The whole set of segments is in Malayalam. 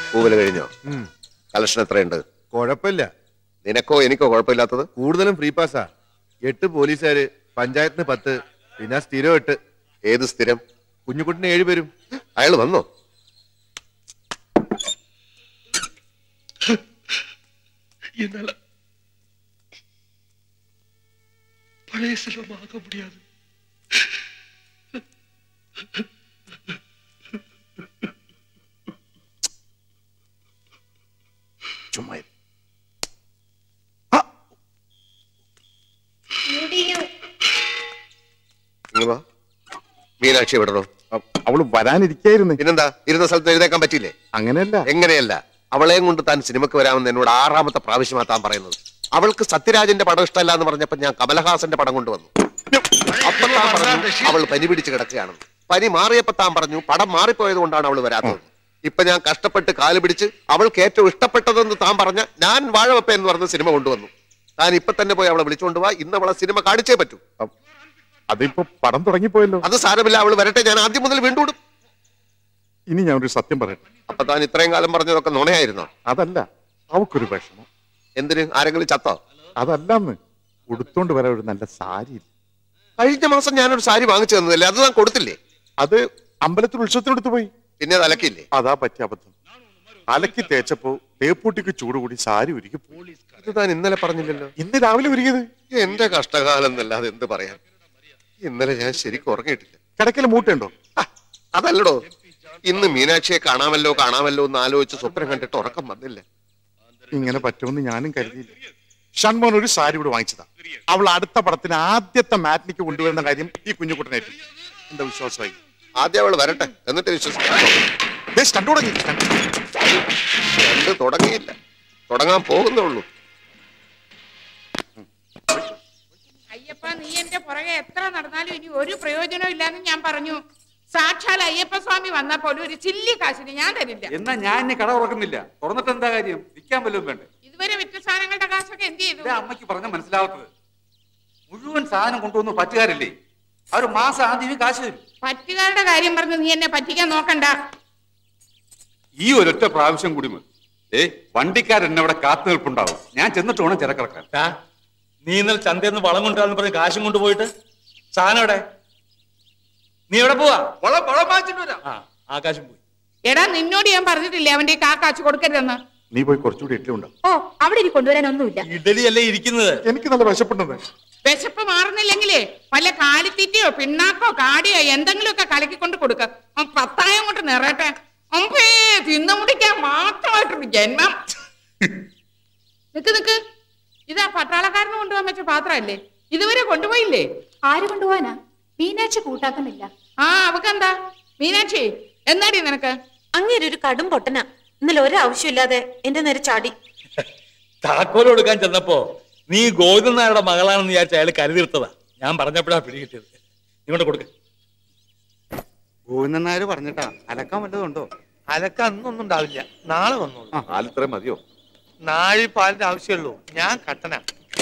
പൂവല് കഴിഞ്ഞോ കളക്ഷൻ എത്രയുണ്ട് കുഴപ്പമില്ല നിനക്കോ എനിക്കോ കുഴപ്പമില്ലാത്തത് കൂടുതലും ഫ്രീ പാസ്സാ എട്ട് പോലീസുകാര് പഞ്ചായത്തിന് പത്ത് പിന്നെ സ്ഥിരം എട്ട് ഏത് സ്ഥിരം കുഞ്ഞുകുട്ടിന് ഏഴ് പേരും അയാൾ വന്നോ என்னால பழைய செல்வம் ஆக முடியாது ചുമ്മാ ഇരി. ഇങ്ങ് വാ. മീനാക്ഷി വിടണോ അവള് വരാനിരിക്കായിരുന്നു പിന്നെന്താ ഇരുന്ന സ്ഥലത്ത് എഴുതേക്കാൻ പറ്റില്ലേ അങ്ങനെയല്ല എങ്ങനെയല്ല അവളെയും കൊണ്ട് താൻ സിനിമക്ക് വരാമെന്ന് എന്നോട് ആറാമത്തെ പ്രാവശ്യമാ താൻ പറയുന്നത് അവൾക്ക് സത്യരാജന്റെ പടം ഇഷ്ടമല്ല എന്ന് പറഞ്ഞപ്പോ ഞാൻ കമലഹാസന്റെ പടം കൊണ്ടുവന്നു അപ്പൊ താൻ പറഞ്ഞു അവൾ പനി പിടിച്ച് കിടക്കുകയാണെന്ന് പനി മാറിയപ്പോ താൻ പറഞ്ഞു പടം മാറിപ്പോയത് കൊണ്ടാണ് അവൾ വരാത്തത് ഇപ്പൊ ഞാൻ കഷ്ടപ്പെട്ട് കാല് പിടിച്ച് അവൾക്ക് ഏറ്റവും ഇഷ്ടപ്പെട്ടതെന്ന് താൻ പറഞ്ഞ ഞാൻ വാഴവപ്പ എന്ന് പറഞ്ഞ സിനിമ കൊണ്ടുവന്നു താൻ ഇപ്പൊ തന്നെ പോയി അവളെ വിളിച്ചുകൊണ്ട് വാ ഇന്ന് അവളെ സിനിമ കാണിച്ചേ പറ്റൂ അതിപ്പോ പടം തുടങ്ങിപ്പോയല്ലോ അത് സാരമില്ല അവൾ വരട്ടെ ഞാൻ ആദ്യം മുതൽ വീണ്ടും ഇടും ഇനി ഞാൻ ഒരു സത്യം പറയട്ടെ അപ്പൊ താൻ ഇത്രയും കാലം പറഞ്ഞതൊക്കെ നുണയായിരുന്നോ അതല്ല അവക്കൊരു വിഷമം എന്തിന് ആരെങ്കിലും ചത്തോ അതല്ലെന്ന് ഉടുത്തോണ്ട് വരാൻ ഒരു നല്ല സാരി ഇല്ല. കഴിഞ്ഞ മാസം ഞാനൊരു സാരി വാങ്ങിച്ചു തന്നതല്ലേ അത് താൻ കൊടുത്തില്ലേ അത് അമ്പലത്തിൽ ഉത്സവത്തിനെടുത്ത് പോയി പിന്നെ അത് അലക്കില്ലേ അതാ പറ്റിയ അബദ്ധം അലക്കി തേച്ചപ്പോ തേപ്പൂട്ടിക്ക് ചൂട് കൂടി സാരി ഉരുകി പോയി. ഇത് താൻ ഇന്നലെ പറഞ്ഞില്ലല്ലോ ഇന്ന് രാവിലെ ഉരുകിയത് എന്റെ കഷ്ടകാലം എന്നല്ലാതെ എന്ത് പറയാൻ ഇന്നലെ ഞാൻ ശരിക്കും ഉറങ്ങിയിട്ടില്ല കിടക്കൽ മൂട്ടുണ്ടോ ആ, അതല്ലടോ ഇന്ന് മീനാക്ഷിയെ കാണാമല്ലോ കാണാമല്ലോ എന്ന് ആലോചിച്ച് സ്വപ്നം കണ്ടിട്ട് ഉറക്കം വന്നില്ല ഇങ്ങനെ പറ്റുമെന്ന് ഞാനും കരുതിയില്ല ഷൺമോൻ ഒരു സാരി കൂടെ വാങ്ങിച്ചതാ അവൾ അടുത്ത പടത്തിന് ആദ്യത്തെ മാറ്റിനിക്ക് കൊണ്ടുവരുന്ന കാര്യം ഈ കുഞ്ഞുകുട്ടനായിട്ട് എന്താ വിശ്വാസമായി ആദ്യം അവൾ വരട്ടെ എന്നിട്ട് വിശ്വസിക്കാം ദേ stunt തുടങ്ങി stunt. രണ്ട് തുടങ്ങിയില്ല തുടങ്ങാൻ പോകുന്നേ ഉള്ളൂ അയ്യപ്പ നീ എന്റെ പുറകെ എത്ര നടന്നാലും ഇനി ഒരു പ്രയോജനം ഇല്ലാന്ന് ഞാൻ പറഞ്ഞു സാക്ഷാൽ അയ്യപ്പ സ്വാമി വന്നാ പോലും ഒരു ചില്ലി കാശിന് ഞാൻ തരില്ല എന്നാ ഞാൻ ഇനി കട തുറക്കുന്നില്ല തുറന്നിട്ട് എന്താ കാര്യം വിൽക്കാൻ വല്ലതും വേണ്ടേ ഇതുവരെ വിറ്റ സാധനങ്ങളുടെ കാശൊക്കെ എന്ത് ചെയ്തു ഇതാ അമ്മയ്ക്ക് പറഞ്ഞ മനസ്സിലാവാത്തത് മുഴുവൻ സാധനം കൊണ്ടുവന്ന് പറ്റുകാരില്ലേ അവർ മാസം ആദ്യമേ കാശ് തരും പറ്റുകാരുടെ കാര്യം പറഞ്ഞ് നീ എന്നെ പറ്റിക്കാൻ നോക്കണ്ട ഈ ഒരൊറ്റ പ്രാവശ്യം കൂടി മതി ഏ വണ്ടിക്കാരൻ എന്നെ അവിടെ കാത്തു നിൽപ്പുണ്ടാവും ഞാൻ ചെന്നിട്ട് വേണം ചിരക്കിറക്കാൻ ടാ, നീ ഇന്നലെ ചന്തയിൽ നിന്ന് വളം കൊണ്ടുവരാന്ന് പറഞ്ഞ് കാശും കൊണ്ടുപോയിട്ട് സാധനം എവിടെ നീ എവിടെ പോവാ വളം വളം വാങ്ങിച്ചിട്ട് വരാം ആ ആകാശം പോയി എടാ നിന്നോട് ഞാൻ പറഞ്ഞിട്ടില്ലേ അവന്റെ ഈ കാ കാശ് കൊടുക്കരുതെന്ന് നീ പോയി കുറച്ചുകൂടി ഇഡ്ഡലി ഉണ്ടാവും ഓ അവിടെ ഇനി കൊണ്ടുവരാനൊന്നുമില്ല ഇഡലിയല്ലേ ഇരിക്കുന്നത് എനിക്ക് നല്ല വിശപ്പുണ്ടെന്ന് വിശപ്പ് മാറുന്നില്ലെങ്കിലേ വല്ല കാലിത്തീറ്റയോ പിണ്ണാക്കോ കാടിയോ എന്തെങ്കിലുമൊക്കെ കലക്കിക്കൊണ്ട് കൊടുക്ക അവൻ പത്തായം കൊണ്ട് നിറയട്ടെ അമ്പേ തിന്നു മുടിക്കാൻ മാത്രമായിട്ടൊരു ജന്മം നിക്ക് നിക്ക് ഇതാ പട്ടാളക്കാരന് കൊണ്ടുപോകാൻ വെച്ച പാത്രമല്ലേ ഇതുവരെ കൊണ്ടുപോയില്ലേ ആര് കൊണ്ടുപോവാനാ മീനാഴ്ച കൂട്ടാക്കുന്നില്ല ആ അവക്കെന്താ മീനാക്ഷി എന്നാടി നിനക്ക് അങ്ങേര് ഒരു കടും പൊട്ടന ഇന്നലെ ഒരാവശ്യമില്ലാതെ എന്റെ നേരെ ചാടി താക്കോൽ കൊടുക്കാൻ ചെന്നപ്പോ നീ ഗോവിന്ദൻ നായരുടെ മകളാണെന്ന് വിചാരിച്ച അയാൾ കരുതിർത്തതാ ഞാൻ പറഞ്ഞപ്പോഴാ പിടികിട്ടിയത് നീ കൊണ്ട് കൊടുക്ക ഗോവിന്ദൻ നായർ പറഞ്ഞിട്ടാ അലക്കാൻ വല്ലതുണ്ടോ അലക്ക അന്നൊന്നും ഉണ്ടാവില്ല നാളെ വന്നോളൂ പാലിത്രയും മതിയോ നാഴി പാലിന്റെ ആവശ്യമുള്ളൂ ഞാൻ കട്ടന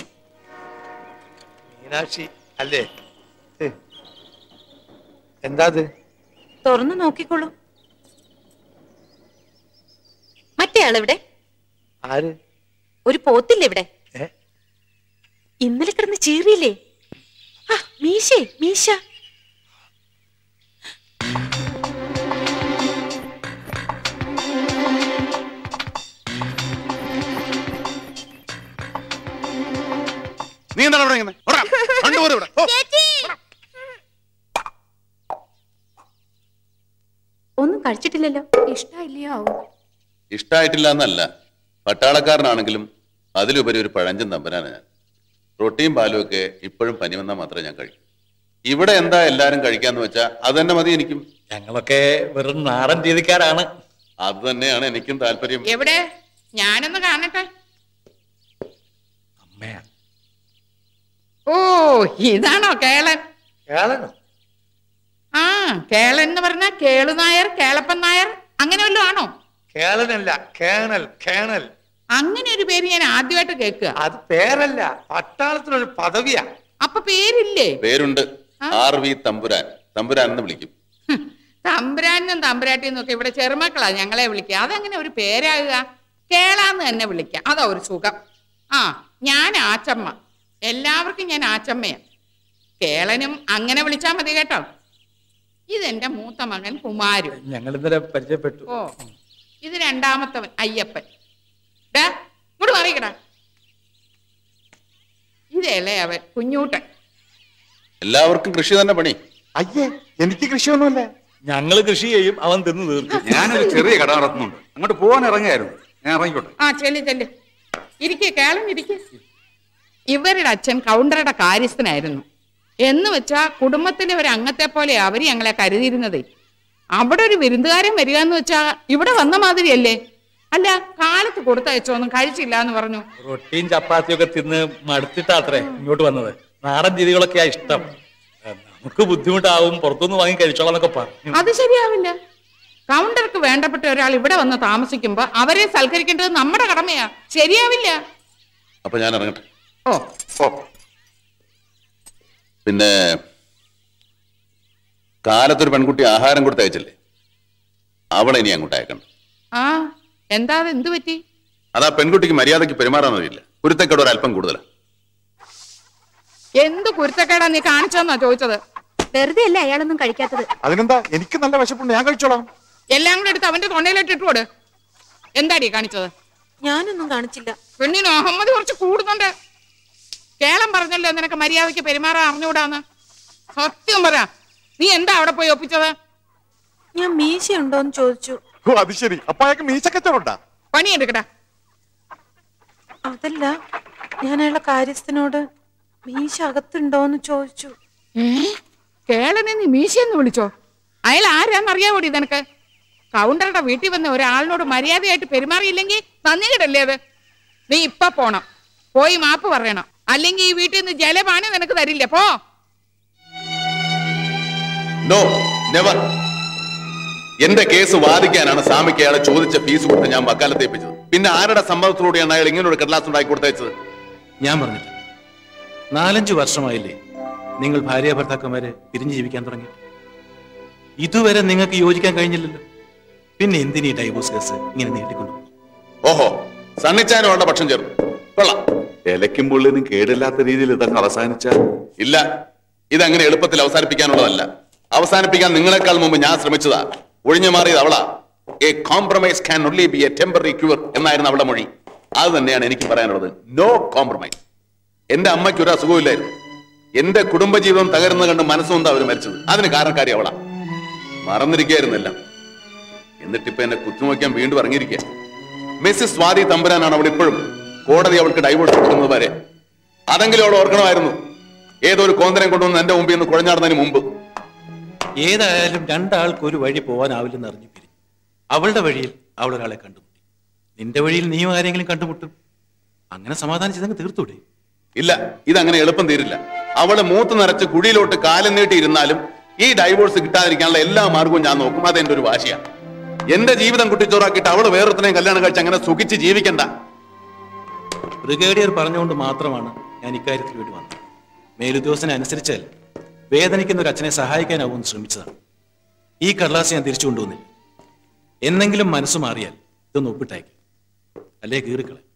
മീനാക്ഷി അല്ലേ ഏ. എന്താ അത് തുറന്നു നോക്കിക്കോളൂ മറ്റേ ആളെവിടെ ആര് ഒരു പോത്തില്ലേ ഇവിടെ ഏ? ഇന്നലെ കിടന്ന് ചീറിയില്ലേ ആ മീശേ മീശ നീ എന്താണ് ഇവിടെ ഇങ്ങനെ ഓടാ, കണ്ടുപോരെ ഇവിടെ ഓ. ഒന്നും കഴിച്ചിട്ടില്ലല്ലോ ഇഷ്ടമില്ലയോ ആവും ഇഷ്ടായിട്ടില്ല എന്നല്ല പട്ടാളക്കാരനാണെങ്കിലും അതിലുപരി ഒരു പഴഞ്ചൻ തമ്പനാണ് ഞാൻ റൊട്ടിയും പാലും ഒക്കെ ഇപ്പോഴും പനി വന്നാൽ മാത്രമേ ഞാൻ കഴിക്കൂ ഇവിടെ എന്താ എല്ലാരും കഴിക്കാന്ന് വെച്ചാ അത് തന്നെ മതി എനിക്കും ഞങ്ങളൊക്കെ വെറും നാടൻ രീതിക്കാരാണ് അത് തന്നെയാണ് എനിക്കും താല്പര്യം എവിടെ ഞാനൊന്ന് കാണട്ടെ അമ്മയാ ഓ ഇതാണോ കേളൻ കേളനോ ആ കേളൻ എന്ന് പറഞ്ഞാൽ കേളു നായർ കേളപ്പൻ നായർ അങ്ങനെ വല്ലതും ആണോ കേളനല്ല കേണൽ കേണൽ അങ്ങനെ ഒരു പേര് ഞാൻ ആദ്യമായിട്ട് കേൾക്കുക അത് പേരല്ല പട്ടാളത്തിനൊരു പദവിയാ അപ്പൊ പേരില്ലേ പേരുണ്ട് ആ? ആർ വി തമ്പുരാൻ തമ്പുരാൻ എന്ന് വിളിക്കും ഹും, തമ്പുരാനും തമ്പുരാട്ടിന്നും ഒക്കെ ഇവിടെ ചെറുമക്കളാ ഞങ്ങളെ വിളിക്കുക അതെങ്ങനെ ഒരു പേരാകുക കേളാന്ന് തന്നെ വിളിക്കാം അതാ ഒരു സുഖം ആ ഞാൻ ആച്ചമ്മ എല്ലാവർക്കും ഞാൻ ആച്ചമ്മയാ കേളനും അങ്ങനെ വിളിച്ചാൽ മതി കേട്ടോ ഇതെന്റെ മൂത്ത മകൻ കുമാരു ഞങ്ങൾ ഇന്നലെ പരിചയപ്പെട്ടു ഓ ഇത് രണ്ടാമത്തവൻ അയ്യപ്പൻ ഡാ ഇങ്ങോട്ട് മാറിക്കടാ ഇത് ഇളയവൻ കുഞ്ഞൂട്ടൻ എല്ലാവർക്കും കൃഷി തന്നെ പണി അയ്യേ എനിക്ക് കൃഷിയൊന്നുമില്ല ഞങ്ങൾ കൃഷി ചെയ്യും അവൻ തിന്ന് തീർക്കും ഞാനൊരു ചെറിയ കട നടത്തുന്നുണ്ട് അങ്ങോട്ട് പോകാൻ ഇറങ്ങിയായിരുന്നു ഞാൻ ഇറങ്ങിക്കോട്ടെ ആ ചെല്ലി ചെല്ലി ഇരിക്കേ കേളം ഇരിക്കേ ഇവരുടെ അച്ഛൻ കൗണ്ടറുടെ കാര്യസ്ഥനായിരുന്നു എന്ന് വെച്ചാ കുടുംബത്തിലെ ഒരു അംഗത്തെ പോലെ അവർ ഞങ്ങളെ കരുതിയിരുന്നതേ അവിടെ ഒരു വിരുന്നുകാരൻ വരിക എന്ന് വെച്ചാ ഇവിടെ വന്ന മാതിരിയല്ലേ അല്ല കാലത്ത് കൊടുത്തയച്ചോന്നും കഴിച്ചില്ല എന്ന് പറഞ്ഞു റൊട്ടിയും ചപ്പാത്തിയും ഒക്കെ തിന്ന് മടുത്തിട്ടാത്രേ ഇങ്ങോട്ട് വന്നത് നാടൻ രീതികളൊക്കെയാ ഇഷ്ടം ഏ, നമുക്ക് ബുദ്ധിമുട്ടാവും പുറത്തുനിന്ന് വാങ്ങി കഴിച്ചോളാം എന്നൊക്കെ പറഞ്ഞു അത് ശരിയാവില്ല കൗണ്ടർക്ക് വേണ്ടപ്പെട്ട ഒരാൾ ഇവിടെ വന്ന് താമസിക്കുമ്പോ അവരെ സൽക്കരിക്കേണ്ടത് നമ്മുടെ കടമയാ ശരിയാവില്ല അപ്പൊ ഞാൻ ഇറങ്ങട്ടെ ഓ ഓ പിന്നെ കാലത്തൊരു പെൺകുട്ടി ആഹാരം കൊടുത്ത് അയച്ചില്ലേ അവളെ ഇനി അങ്ങോട്ട് അയക്കണ്ട ആ എന്താ അത് എന്ത് പറ്റി അതാ പെൺകുട്ടിക്ക് മര്യാദയ്ക്ക് പെരുമാറാൻ അറിയില്ല കുരുത്തക്കേട് ഒരു അല്പം കൂടുതലാണ് എന്ത് കുരുത്തക്കേടാ നീ കാണിച്ചെന്നാ ചോദിച്ചത് വെറുതെ അല്ല അയാളൊന്നും കഴിക്കാത്തത് അതിനെന്താ എനിക്ക് നല്ല വിശപ്പുണ്ട് ഞാൻ കഴിച്ചോളാം എല്ലാം കൂടെ എടുത്ത് അവന്റെ തൊണ്ടയിലോട്ട് ഇട്ടുകൊട് എന്താടി കാണിച്ചത് ഞാനൊന്നും കാണിച്ചില്ല പെണ്ണിന് അഹമ്മദ് കുറച്ച് കൂടുന്നുണ്ട് കേളം പറഞ്ഞല്ലോ നിനക്ക് മര്യാദയ്ക്ക് പെരുമാറാൻ അറിഞ്ഞുകൂടാന്ന് സത്യം പറ നീ എന്താ അവിടെ പോയി ഒപ്പിച്ചത് ഞാൻ മീശ ഉണ്ടോന്ന് ചോദിച്ചു ഓ അത് ശരി അപ്പൊ അയാൾക്ക് മീശക്കച്ചവടാ പണിയെടുക്കടാ അതല്ല ഞാൻ അയാളെ കാര്യസ്ഥനോട് മീശ അകത്തുണ്ടോന്ന് ചോദിച്ചു ഏ കേളനെ നീ മീശയെന്ന് വിളിച്ചോ അയാൾ ആരാന്നറിയാവോടി നിനക്ക് കൗണ്ടറുടെ വീട്ടിൽ വന്ന ഒരാളിനോട് മര്യാദയായിട്ട് പെരുമാറിയില്ലെങ്കിൽ നന്ദി കിടല്ലേ അത് നീ ഇപ്പൊ പോണം പോയി മാപ്പ് പറയണം അല്ലെങ്കിൽ ഈ വീട്ടിൽ നിന്ന് ജലപാനം നിനക്ക് തരില്ല പോ നോ നെവർ എന്റെ കേസ് വാദിക്കാനാണ് സ്വാമിക്ക് അയാളെ ചോദിച്ച ഫീസ് കൊടുത്ത് ഞാൻ വക്കാലത്ത് ഏൽപ്പിച്ചത് പിന്നെ ആരുടെ സമ്മതത്തോടെയാണ് അയാൾ ഇങ്ങനെ ഒരു കടലാസ് ഉണ്ടാക്കി കൊടുത്തയച്ചത് ഞാൻ പറഞ്ഞില്ല നാലഞ്ചു വർഷമായില്ലേ നിങ്ങൾ ഭാര്യ ഭർത്താക്കന്മാരെ പിരിഞ്ഞു ജീവിക്കാൻ തുടങ്ങി ഇതുവരെ നിങ്ങൾക്ക് യോജിക്കാൻ കഴിഞ്ഞില്ലല്ലോ പിന്നെ എന്തിനീ ഡൈവോഴ്സ് കേസ് ഇങ്ങനെ നീട്ടിക്കൊണ്ടു ഓഹോ സണ്ണിച്ചാനും അവളുടെ പക്ഷം ചേർന്നു കൊള്ളാം ഇലയ്ക്കും പുള്ളിനും കേടില്ലാത്ത രീതിയിൽ ഇതങ്ങ് അവസാനിച്ചാൽ ഇല്ല ഇതങ്ങനെ എളുപ്പത്തിൽ അവസാനിപ്പിക്കാനുള്ളതല്ല അവസാനിപ്പിക്കാൻ നിങ്ങളെക്കാൾ മുമ്പ് ഞാൻ ശ്രമിച്ചതാ ഒഴിഞ്ഞു മാറിയത് അവളാ a compromise can only be a temporary cure എന്നായിരുന്നു അവളുടെ മൊഴി അത് തന്നെയാണ് എനിക്ക് പറയാനുള്ളത് നോ കോംപ്രമൈസ് എന്റെ അമ്മയ്ക്ക് ഒരു അസുഖമില്ലായിരുന്നു എന്റെ കുടുംബജീവിതം തകരുന്ന കണ്ട് മനസ്സുകൊണ്ടാ അവർ മരിച്ചത് അതിന് കാരണക്കാരി അവളാ മറന്നിരിക്കുകയായിരുന്നില്ല എന്നിട്ടിപ്പോ എന്നെ കുത്തുനോക്കാൻ വീണ്ടും ഇറങ്ങിയിരിക്കുക മിസ്സിസ് സ്വാതി തമ്പുരാനാണ് അവൾ ഇപ്പോഴും കോടതി അവൾക്ക് ഡൈവോഴ്സ് കൊടുക്കുന്നത് വരെ അതെങ്കിലും അവൾ ഓർക്കണമായിരുന്നു ഏതോ ഒരു കോന്തരം കൊണ്ടുവന്ന് എന്റെ മുമ്പിൽ നിന്ന് കുഴഞ്ഞാടുന്നതിന് മുമ്പ് ഏതായാലും രണ്ടാൾക്ക് ഒരു വഴി പോകാനാവില്ലെന്ന് അറിഞ്ഞു പിരിഞ്ഞു അവളുടെ വഴിയിൽ അവൾ ഒരാളെ കണ്ടുമുട്ടി നിന്റെ വഴിയിൽ നീയും ആരെങ്കിലും കണ്ടുമുട്ടും അങ്ങനെ സമാധാനം ചെയ്തങ്ങ് തീർത്തൂടെ ഇല്ല ഇതങ്ങനെ എളുപ്പം തീരില്ല അവള് മൂത്ത് നിറച്ച് കുഴിയിലോട്ട് കാലം നീട്ടിയിരുന്നാലും ഈ ഡൈവോഴ്സ് കിട്ടാതിരിക്കാനുള്ള എല്ലാ മാർഗവും ഞാൻ നോക്കും അതെന്റെ ഒരു വാശിയാണ് എന്റെ ജീവിതം കുട്ടിച്ചോറാക്കിയിട്ട് അവള് വേറൊരുത്തനെയും കല്യാണം കഴിച്ച് അങ്ങനെ സുഖിച്ച് ജീവിക്കണ്ട ബ്രിഗേഡിയർ പറഞ്ഞുകൊണ്ട് മാത്രമാണ് ഞാൻ ഇക്കാര്യത്തിൽ വേണ്ടി വന്നത് മേലുദ്യോഗസ്ഥനെ അനുസരിച്ചാൽ വേദനിക്കുന്ന ഒരു അച്ഛനെ സഹായിക്കാനാവുമെന്ന് ശ്രമിച്ചതാണ് ഈ കടലാസ് ഞാൻ തിരിച്ചു കൊണ്ടുവന്നില്ല എന്നെങ്കിലും മനസ്സ് മാറിയാൽ ഇതൊന്ന് ഒപ്പിട്ടയക്കും അല്ലേ കീറിക്കളെ